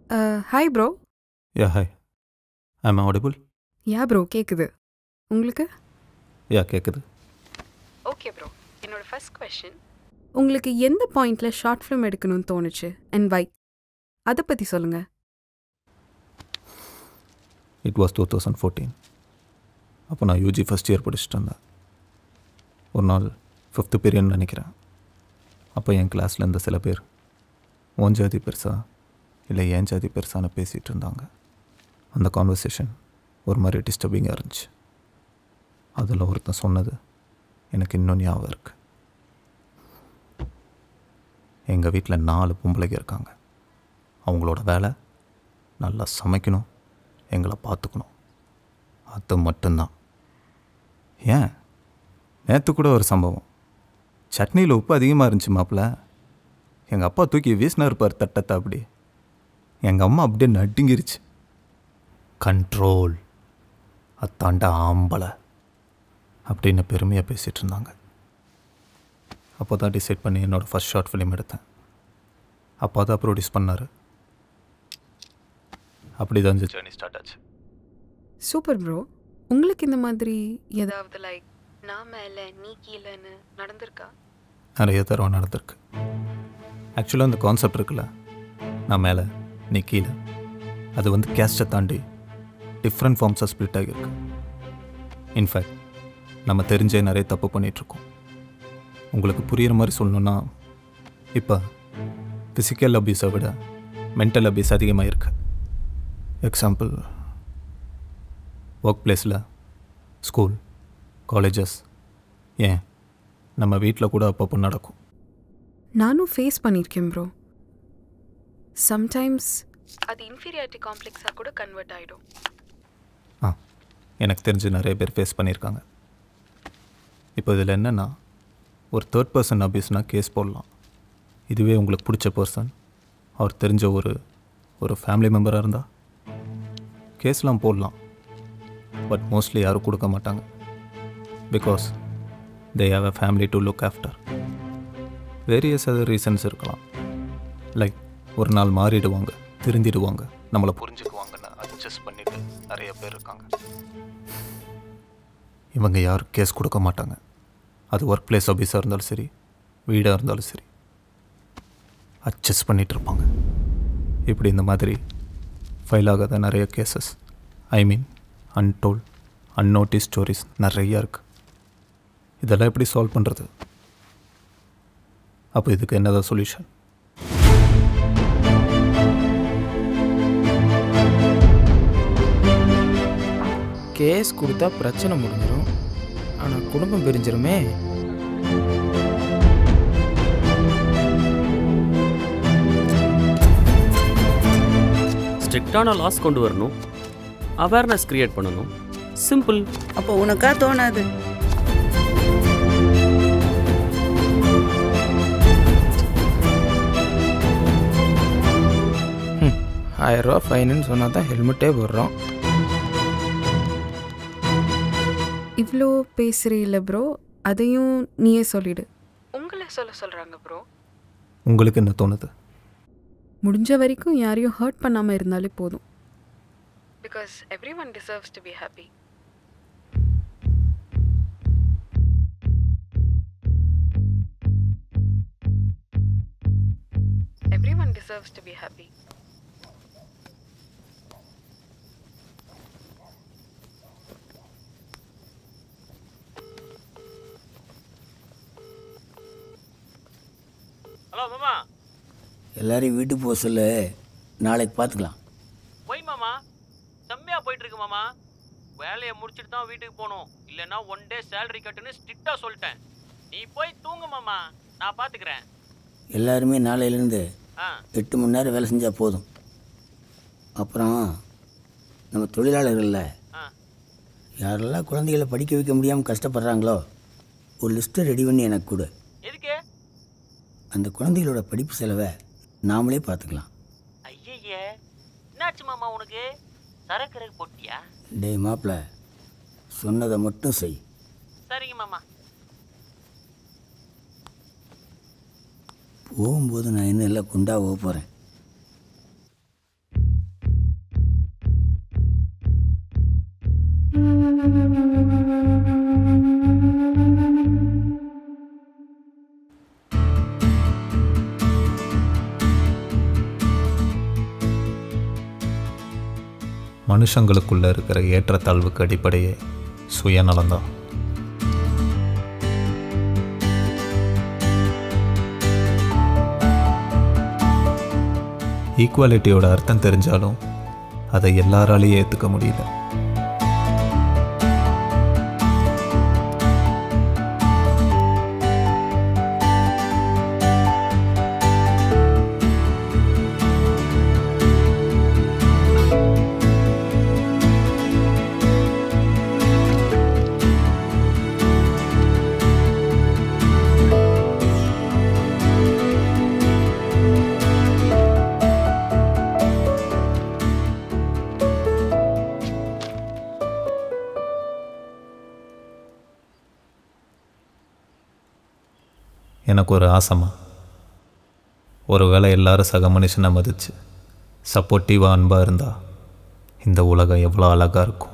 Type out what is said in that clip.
hi bro ya hi I'm audible ya bro கேட்குது உங்களுக்கு ya கேட்குது ஓகே ப்ரோ என்னோட ஃபர்ஸ்ட் கொஷின் உங்களுக்கு எந்த பாயிண்டில் ஷார்ட் ஃபிலிம் எடுக்கணும்னு தோணுச்சு அண்ட் வை அதை பற்றி சொல்லுங்கள் it was two thousand fourteen அப்போ நான் யூஜி ஃபஸ்ட் இயர் படிச்சுட்டு இருந்தேன் ஒரு நாள் ஃபிஃப்த்து பீரியட்னு நினைக்கிறேன் அப்போ என் கிளாஸில் இருந்த சில பேர் உன் ஜாதி பெருசா இல்லை ஏன் ஜாதி பெருசான்னு பேசிகிட்டு இருந்தாங்க அந்த கான்வர்சேஷன் ஒரு மாதிரி டிஸ்டர்பிங்காக இருந்துச்சு அதில் ஒருத்தன் சொன்னது எனக்கு இன்னும் ஞாபகம் இருக்குது எங்கள் வீட்டில் நாலு பொம்பளைங்க இருக்காங்க அவங்களோட வேலை நல்லா சமைக்கணும் எங்களை பார்த்துக்கணும் அது மட்டும்தான் ஏன் நேற்று கூட ஒரு சம்பவம் சட்னியில் உப்பு அதிகமாக இருந்துச்சு மாப்பிள்ள எங்கள் அப்பா தூக்கி வீசினா இருப்பார் தட்டத்தை அப்படி எங்கள் அம்மா அப்படியே நடுங்கிருச்சு கண்ட்ரோல் அத்தாண்ட ஆம்பளை அப்படின்னு பெருமையாக பேசிகிட்டு இருந்தாங்க அப்போ தான் டிசைட் பண்ணி என்னோடய ஃபஸ்ட் ஷார்ட் ஃபிலிம் எடுத்தேன் அப்போ தான் ப்ரொடியூஸ் பண்ணார் அப்படி தான் இந்த ஜேர்னி ஸ்டார்ட் ஆச்சு சூப்பர் ப்ரோ உங்களுக்கு இந்த மாதிரி ஏதாவது லைக் நான் மேலே நீ கீழேன்னு நடந்திருக்கா நிறைய தடவை நடந்திருக்கு ஆக்சுவலாக அந்த கான்செப்ட் இருக்குல்ல நான் மேலே நீ கீழே அது வந்து கேஸ்ட்டை தாண்டி டிஃப்ரெண்ட் ஃபார்ம்ஸாக ஸ்ப்ளிட் ஆகியிருக்கு இன்ஃபேக்ட் நம்ம தெரிஞ்சே நிறைய தப்பு பண்ணிகிட்ருக்கோம் உங்களுக்கு புரிகிற மாதிரி சொல்லணுன்னா இப்போ ஃபிசிக்கல் அபியூஸை விட மென்டல் அபியூஸ் அதிகமாக இருக்கு எக்ஸாம்பிள் ஒர்க் பிளேஸில் ஸ்கூல் காலேஜஸ் ஏன் நம்ம வீட்டில் கூட அப்பப்போ நடக்கும் நானும் ஃபேஸ் பண்ணியிருக்கேன் ப்ரோ சம்டைம்ஸ் அது இன்ஃபீரியாரிட்டி காம்ப்ளெக்ஸாக கூட கன்வெர்ட் ஆகிடும் ஆ எனக்கு தெரிஞ்சு நிறைய பேர் ஃபேஸ் பண்ணியிருக்காங்க இப்போ இதில் என்னென்னா ஒரு தேர்ட் பர்சன் அபியூஸ்னால் கேஸ் போடலாம் இதுவே உங்களுக்கு பிடிச்ச பர்சன் அவர் தெரிஞ்ச ஒரு ஒரு ஃபேமிலி மெம்பராக இருந்தால் கேஸ்லாம் போடலாம் பட் மோஸ்ட்லி யாரும் கொடுக்க மாட்டாங்க because they have a family to look after various other reasons இருக்கலாம் லைக் ஒரு நாள் மாறிடுவாங்க திருந்திடுவாங்க நம்மளை புரிஞ்சுக்குவாங்கன்னு அட்ஜஸ்ட் பண்ணிட்டு நிறைய பேர் இருக்காங்க இவங்க யாரும் கேஸ் கொடுக்க மாட்டாங்க அது ஒர்க் பிளேஸ் ஆஃபீஸாக இருந்தாலும் சரி வீடாக இருந்தாலும் சரி அட்ஜஸ்ட் பண்ணிட்டு இருப்பாங்க இப்படி இந்த மாதிரி ஃபைல் ஆகாத நிறைய cases I mean untold unnoticed stories நிறையா இருக்குது இதெல்லாம் எப்படி சால்வ் பண்ணுறது அப்போ இதுக்கு என்னதான் சொல்யூஷன் கேஸ் கொடுத்தா பிரச்சனை முடிஞ்சிடும் ஆனால் குடும்பம் பிரிஞ்சிருமே ஸ்ட்ரிக்டான லாஸ் கொண்டு வரணும் அவேர்னஸ் கிரியேட் பண்ணணும் சிம்பிள் அப்போ உனக்கா தோணாது ஆயிரரூவா ஃபைனுன்னு சொன்னால் தான் ஹெல்மெட்டே போடுறோம் இவ்வளோ பேசுகிறீல்ல ப்ரோ அதையும் நீயே சொல்லிடு உங்களை சொல்ல சொல்கிறாங்க ப்ரோ உங்களுக்கு என்ன தோணுது முடிஞ்ச வரைக்கும் யாரையும் ஹர்ட் பண்ணாமல் இருந்தாலே போதும் because everyone deserves to be happy everyone deserves to be happy hello மாமா எல்லாரையும் வீட்டுக்கு போக சொல்லு நாளைக்கு பார்த்துக்கலாம் போய் மாமா செம்மையா போயிட்டு இருக்கு மாமா வேலையை முடிச்சிட்டு தான் வீட்டுக்கு போகணும் இல்லைன்னா ஒன் டே சேலரி கட்டுன்னு ஸ்ட்ரிக்டா சொல்லிட்டேன் நீ போய் தூங்கு மாமா நான் பாத்துக்கிறேன் எல்லாருமே நாளையிலேருந்து ஆ எட்டு மணி நேரம் வேலை செஞ்சால் போதும் அப்புறம் நம்ம தொழிலாளர்களில் ஆ யாரெல்லாம் குழந்தைகளை படிக்க வைக்க முடியாமல் கஷ்டப்படுறாங்களோ ஒரு லிஸ்ட்டை ரெடி பண்ணி எனக்கு கொடு எதுக்கு அந்த குழந்தைகளோட படிப்பு செலவை நாமளே பார்த்துக்கலாம் ஐயய்யே என்னாச்சு மாமா உனக்கு சரக்கு போட்டியா டேய் மாப்பிள்ள சொன்னதை மட்டும் செய் சரிங்க மாமா போகும்போது நான் என்ன எல்லாம் குண்டா போக போகிறேன் மனுஷங்களுக்குள்ளே இருக்கிற ஏற்றத்தாழ்வுக்கு அடிப்படையே சுயநலம்தான் ஈக்குவாலிட்டியோட அர்த்தம் தெரிஞ்சாலும் அதை எல்லாராலையும் ஏற்றுக்க முடியல எனக்கு ஒரு ஆசைமா ஒருவேளை எல்லாரும் சக மனுஷனை மதிச்சு சப்போர்ட்டிவாக அன்பாக இருந்தால் இந்த உலகம் எவ்வளோ அழகாக இருக்கும்